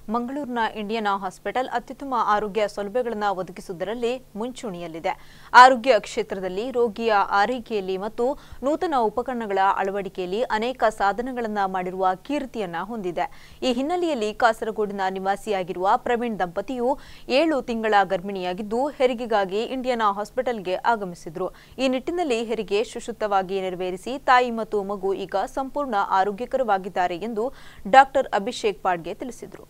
ಮಂಗಳೂರಿನ Indian hospital ಅತ್ಯುತ್ತಮ ಆರೋಗ್ಯ ಸೌಲಭ್ಯಗಳನ್ನು ಒದಗಿಸುವುದರಲ್ಲಿ ಮುಂಚೂಣಿಯಲ್ಲಿದೆ ಆರೋಗ್ಯ ಕ್ಷೇತ್ರದಲ್ಲಿ ರೋಗಿಯ ಆರೈಕೆಯಲ್ಲಿ ಮತ್ತು ನೂತನ ಉಪಕರಣಗಳ ಅಳವಡಿಕೆಯಲ್ಲಿ ಅನೇಕ ಸಾಧನೆಗಳನ್ನು ಮಾಡಿರುವ ಕೀರ್ತಿಯನ್ನ ಹೊಂದಿದೆ ಈ ಹಿನ್ನೆಲೆಯಲ್ಲಿ ಕಾಸರಗೋಡಿನ ನಿವಾಸಿಯಾಗಿರುವ ಪ್ರವೀಣ್ ದಂಪತಿಯು ಏಳು ತಿಂಗಳ ಗರ್ಭಿಣಿಯಾಗಿದ್ದು ಹೆರಿಗೆಗಾಗಿ ಇಂಡಿಯನ್ ಹಾಸ್ಪಿಟಲ್ಗೆ ಆಗಮಿಸಿದ್ರು ಈ ನಿಟ್ಟಿನಲ್ಲಿ ಹೆರಿಗೆ ಸುಶುದ್ಧವಾಗಿ ನೆರವೇರಿಸಿ ತಾಯಿ ಮತ್ತು ಮಗು ಈಗ ಸಂಪೂರ್ಣ ಆರೋಗ್ಯಕರವಾಗಿದ್ದಾರೆ ಎಂದು ಡಾಕ್ಟರ್ ಅಭಿಷೇಕ್ ಪಾಡ್ಗೆ ತಿಳಿಸಿದರು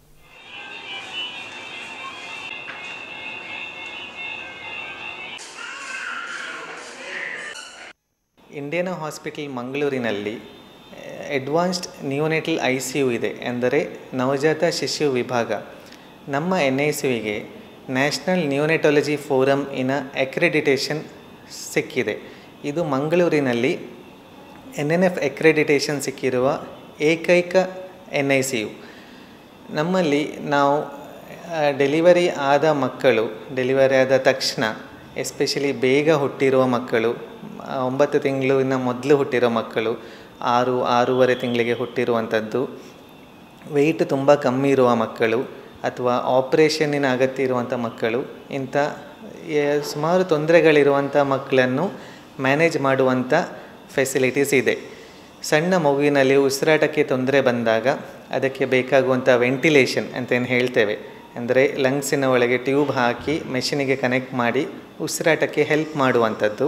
ಇಂಡಿಯನ್ ಹಾಸ್ಪಿಟಲ್ ಮಂಗಳೂರಿನಲ್ಲಿ advanced neonatal I C U ಇದೆ ಎಂದರೆ ನವಜಾತ ಶಿಶು ವಿಭಾಗ ನಮ್ಮ ಎನ್ ಐ ಸಿ ಯುಗೆ ನ್ಯಾಷನಲ್ ನಿಯೋನೆಟಾಲಜಿ ಫೋರಮ್ ಇನ ಅಕ್ರೆಡಿಟೇಷನ್ ಸಿಕ್ಕಿದೆ ಇದು ಮಂಗಳೂರಿನಲ್ಲಿ ಎನ್ ಎನ್ ಎಫ್ ಅಕ್ರೆಡಿಟೇಷನ್ ಸಿಕ್ಕಿರುವ ಏಕೈಕ ಎನ್ ಐ ಸಿ ಯು ನಮ್ಮಲ್ಲಿ ನಾವು ಡೆಲಿವರಿ ಆದ ಮಕ್ಕಳು ಡೆಲಿವರಿ ಆದ ತಕ್ಷಣ ಎಸ್ಪೆಷಲಿ ಬೇಗ ಹುಟ್ಟಿರುವ ಮಕ್ಕಳು ಆ, ಒಂಬತ್ತು ತಿಂಗಳಿನ ಮೊದಲು ಹುಟ್ಟಿರೋ ಮಕ್ಕಳು ಆರು ಆರೂವರೆ ತಿಂಗಳಿಗೆ ಹುಟ್ಟಿರುವಂಥದ್ದು ವೆಯ್ಟ್ ತುಂಬ ಕಮ್ಮಿ ಇರುವ ಮಕ್ಕಳು ಅಥವಾ ಆಪ್ರೇಷನ್ನಿನ ಅಗತ್ಯ ಇರುವಂಥ ಮಕ್ಕಳು ಇಂಥ ಎ- ಸುಮಾರು ತೊಂದರೆಗಳಿರುವಂಥ ಮಕ್ಕಳನ್ನು ಮ್ಯಾನೇಜ್ ಮಾಡುವಂಥ ಫೆಸಿಲಿಟೀಸ್ ಇದೆ ಸಣ್ಣ ಮಗುವಿನಲ್ಲಿ ಉಸಿರಾಟಕ್ಕೆ ತೊಂದರೆ ಬಂದಾಗ ಅದಕ್ಕೆ ಬೇಕಾಗುವಂಥ ವೆಂಟಿಲೇಷನ್ ಅಂತ ಏನು ಹೇಳ್ತೇವೆ ಅಂದರೆ ಲಂಗ್ಸಿನ ಒಳಗೆ ಟ್ಯೂಬ್ ಹಾಕಿ ಮೆಷಿನಿಗೆ ಕನೆಕ್ಟ್ ಮಾಡಿ ಉಸಿರಾಟಕ್ಕೆ ಹೆಲ್ಪ್ ಮಾಡುವಂಥದ್ದು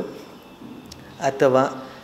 ಅಥವಾ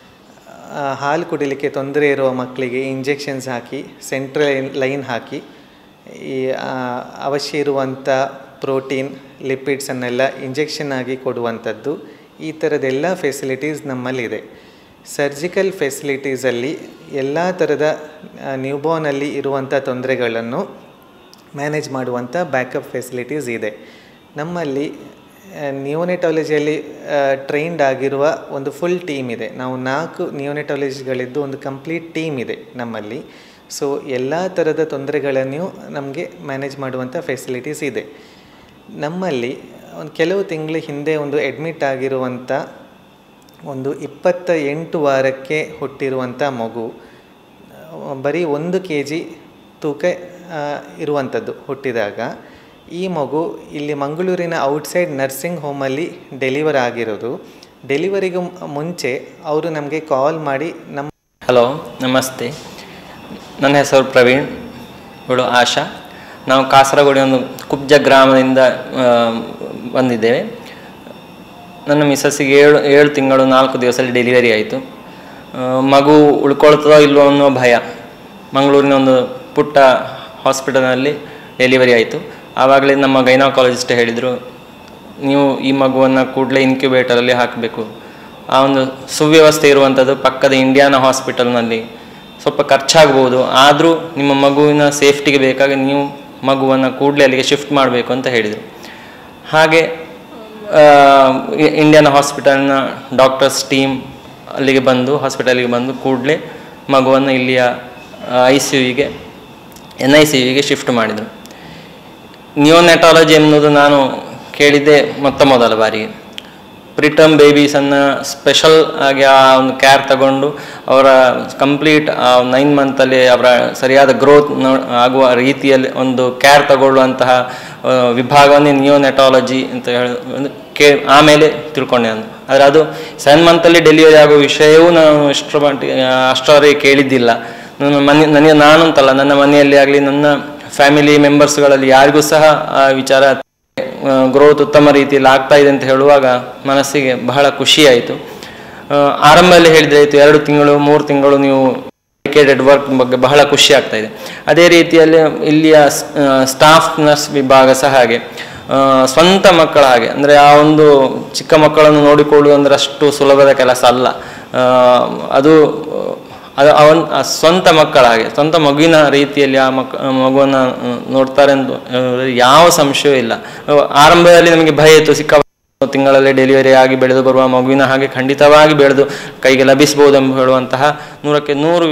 ಆ, ಹಾಲು ಕುಡಿಲಿಕ್ಕೆ ತೊಂದರೆ ಇರುವ ಮಕ್ಕಳಿಗೆ ಇಂಜೆಕ್ಷನ್ಸ್ ಹಾಕಿ ಸೆಂಟ್ರಲ್ ಲೈನ್ ಹಾಕಿ ಈ ಆ, ಅವಶ್ಯ ಇರುವಂಥ ಪ್ರೋಟೀನ್ ಲಿಪಿಡ್ಸನ್ನೆಲ್ಲ ಇಂಜೆಕ್ಷನ್ ಆಗಿ ಕೊಡುವಂಥದ್ದು ಈ ಥರದ್ದೆಲ್ಲ ಫೆಸಿಲಿಟೀಸ್ ನಮ್ಮಲ್ಲಿದೆ ಸರ್ಜಿಕಲ್ ಫೆಸಿಲಿಟೀಸಲ್ಲಿ ಎಲ್ಲ ಥರದ ನ್ಯೂಬೋರ್ನಲ್ಲಿ ಇರುವಂಥ ತೊಂದರೆಗಳನ್ನು ಮ್ಯಾನೇಜ್ ಮಾಡುವಂಥ ಬ್ಯಾಕಪ್ ಫೆಸಿಲಿಟೀಸ್ ಇದೆ ನಮ್ಮಲ್ಲಿ ನಿಯೋನೆಟಾಲಜಿಯಲ್ಲಿ ಟ್ರೈನ್ಡ್ ಆಗಿರುವ ಒಂದು ಫುಲ್ ಟೀಮ್ ಇದೆ ನಾವು ನಾಲ್ಕು ನಿಯೋನೆಟಾಲಜಿಗಳಿದ್ದು ಒಂದು ಕಂಪ್ಲೀಟ್ ಟೀಮ್ ಇದೆ ನಮ್ಮಲ್ಲಿ ಸೊ ಎಲ್ಲ ಥರದ ತೊಂದರೆಗಳನ್ನು ನಮಗೆ ಮ್ಯಾನೇಜ್ ಮಾಡುವಂಥ ಫೆಸಿಲಿಟೀಸ್ ಇದೆ ನಮ್ಮಲ್ಲಿ ಒಂದು ಕೆಲವು ತಿಂಗಳ ಹಿಂದೆ ಒಂದು ಅಡ್ಮಿಟ್ ಆಗಿರುವಂಥ ಒಂದು ಇಪ್ಪತ್ತ ಎಂಟು ವಾರಕ್ಕೆ ಹುಟ್ಟಿರುವಂಥ ಮಗು ಆ, ಬರೀ ಒಂದು ಕೆ ಜಿ ತೂಕ ಆ, ಇರುವಂಥದ್ದು ಹುಟ್ಟಿದಾಗ ಈ ಮಗು ಇಲ್ಲಿ ಮಂಗಳೂರಿನ ಔಟ್ಸೈಡ್ ನರ್ಸಿಂಗ್ ಹೋಮಲ್ಲಿ ಡೆಲಿವರ್ ಆಗಿರೋದು ಡೆಲಿವರಿಗೂ ಮುಂಚೆ ಅವರು ನಮಗೆ ಕಾಲ್ ಮಾಡಿ ನಮ್ಮ ಹಲೋ ನಮಸ್ತೆ ನನ್ನ ಹೆಸರು ಪ್ರವೀಣ್ ಇವಳು ಆಶಾ ನಾವು ಕಾಸರಗೋಡಿ ಒಂದು ಕುಬ್ಜ ಗ್ರಾಮದಿಂದ ಆ, ಬಂದಿದ್ದೇವೆ ನನ್ನ ಮಿಸಸ್ಸಿಗೆ ಏಳು ಏಳು ತಿಂಗಳು ನಾಲ್ಕು ದಿವಸದಲ್ಲಿ ಡೆಲಿವರಿ ಆಯಿತು ಆ, ಮಗು ಉಳ್ಕೊಳ್ತದೋ ಇಲ್ವೋ ಅನ್ನೋ ಭಯ ಮಂಗಳೂರಿನ ಒಂದು ಪುಟ್ಟ ಹಾಸ್ಪಿಟಲ್ನಲ್ಲಿ ಡೆಲಿವರಿ ಆಯಿತು ಆವಾಗಲೇ ನಮ್ಮ ಗೈನಾಕಾಲಜಿಸ್ಟ್ ಹೇಳಿದರು ನೀವು ಈ ಮಗುವನ್ನು ಕೂಡಲೇ ಇನ್ಕ್ಯುಬೇಟರಲ್ಲಿ ಹಾಕಬೇಕು ಆ ಒಂದು ಸುವ್ಯವಸ್ಥೆ ಇರುವಂಥದ್ದು ಪಕ್ಕದ ಇಂಡಿಯಾನ ಹಾಸ್ಪಿಟಲ್ನಲ್ಲಿ ಸ್ವಲ್ಪ ಖರ್ಚಾಗ್ಬೋದು ಆದರೂ ನಿಮ್ಮ ಮಗುವಿನ ಸೇಫ್ಟಿಗೆ ಬೇಕಾಗಿ ನೀವು ಮಗುವನ್ನು ಕೂಡಲೇ ಅಲ್ಲಿಗೆ ಶಿಫ್ಟ್ ಮಾಡಬೇಕು ಅಂತ ಹೇಳಿದರು ಹಾಗೆ ಆ, ಇ- ಇಂಡಿಯನ್ ಹಾಸ್ಪಿಟಲ್ನ ಡಾಕ್ಟರ್ಸ್ ಟೀಮ್ ಅಲ್ಲಿಗೆ ಬಂದು ಹಾಸ್ಪಿಟಲಿಗೆ ಬಂದು ಕೂಡಲೇ ಮಗುವನ್ನು ಇಲ್ಲಿಯ ಐ ಸಿ ಯುಗೆ ಎನ್ ಐ ಸಿ ಯುಗೆ ಶಿಫ್ಟ್ ಮಾಡಿದರು ನಿಯೋನೆಟಾಲಜಿ ಎನ್ನುವುದು ನಾನು ಕೇಳಿದ್ದೆ ಮೊತ್ತ ಮೊದಲ ಬಾರಿಗೆ ಪ್ರಿಟರ್ಮ್ ಬೇಬೀಸನ್ನು ಸ್ಪೆಷಲ್ ಆಗಿ ಆ ಒಂದು ಕೇರ್ ತಗೊಂಡು ಅವರ ಕಂಪ್ಲೀಟ್ ಆ ನೈನ್ ಮಂತಲ್ಲಿ ಅವರ ಸರಿಯಾದ ಗ್ರೋತ್ ಆಗುವ ರೀತಿಯಲ್ಲಿ ಒಂದು ಕೇರ್ ತಗೊಳ್ಳುವಂತಹ ಆ, ವಿಭಾಗವನ್ನೇ ನಿಯೋನೆಟಾಲಜಿ ಅಂತ ಹೇಳಿ ಒಂದು ಕೇ ಆಮೇಲೆ ತಿಳ್ಕೊಂಡೆ ನಾನು ಆದರೆ ಅದು ಸೆವೆನ್ ಮಂತಲ್ಲಿ ಡೆಲಿವರಿ ಆಗುವ ವಿಷಯವೂ ನಾನು ಇಷ್ಟರ ಮಟ್ಟಿಗೆ ಅಷ್ಟರವರೆಗೆ ಕೇಳಿದ್ದಿಲ್ಲ ನನ್ನ ಮನೆ ನನಗೆ ನಾನು ಅಂತಲ್ಲ ನನ್ನ ಮನೆಯಲ್ಲಿ ಆಗಲಿ ನನ್ನ ಫ್ಯಾಮಿಲಿ ಮೆಂಬರ್ಸ್ಗಳಲ್ಲಿ ಯಾರಿಗೂ ಸಹ ಆ ವಿಚಾರ ಗ್ರೋತ್ ಉತ್ತಮ ರೀತಿಯಲ್ಲಿ ಆಗ್ತಾ ಇದೆ ಅಂತ ಹೇಳುವಾಗ ಮನಸ್ಸಿಗೆ ಬಹಳ ಖುಷಿಯಾಯಿತು ಆ, ಆರಂಭದಲ್ಲಿ ಹೇಳಿದ್ರೆ ಆಯಿತು ಎರಡು ತಿಂಗಳು ಮೂರು ತಿಂಗಳು ನೀವು ಡೆಡಿಕೇಟೆಡ್ ವರ್ಕ್ ಬಗ್ಗೆ ಬಹಳ ಖುಷಿ ಆಗ್ತಾ ಇದೆ ಅದೇ ರೀತಿಯಲ್ಲಿ ಇಲ್ಲಿಯ ಸ್ಟಾಫ್ ನರ್ಸ್ ವಿಭಾಗ ಸಹ ಹಾಗೆ ಆ, ಸ್ವಂತ ಮಕ್ಕಳ ಹಾಗೆ ಅಂದರೆ ಆ ಒಂದು ಚಿಕ್ಕ ಮಕ್ಕಳನ್ನು ನೋಡಿಕೊಳ್ಳುವುದು ಅಂದರೆ ಅಷ್ಟು ಸುಲಭದ ಕೆಲಸ ಅಲ್ಲ ಆ, ಅದು ಅದು ಅವನ್ ಆ ಸ್ವಂತ ಮಕ್ಕಳ ಹಾಗೆ ಸ್ವಂತ ಮಗುವಿನ ರೀತಿಯಲ್ಲಿ ಆ ಮಕ್ ಮಗುವನ್ನು ನೋಡ್ತಾರೆ ಅಂತ ಆ, ಯಾವ ಸಂಶಯವೂ ಇಲ್ಲ ಆ, ಆರಂಭದಲ್ಲಿ ನಮಗೆ ಭಯ ಇತ್ತು ಸಿಕ್ಕ ತಿಂಗಳಲ್ಲಿ ಡೆಲಿವರಿ ಆಗಿ ಬೆಳೆದು ಬರುವ ಮಗುವಿನ ಹಾಗೆ ಖಂಡಿತವಾಗಿ ಬೆಳೆದು ಕೈಗೆ ಲಭಿಸಬಹುದು ಎಂಬ ಹೇಳುವಂತಹ ನೂರಕ್ಕೆ ನೂರು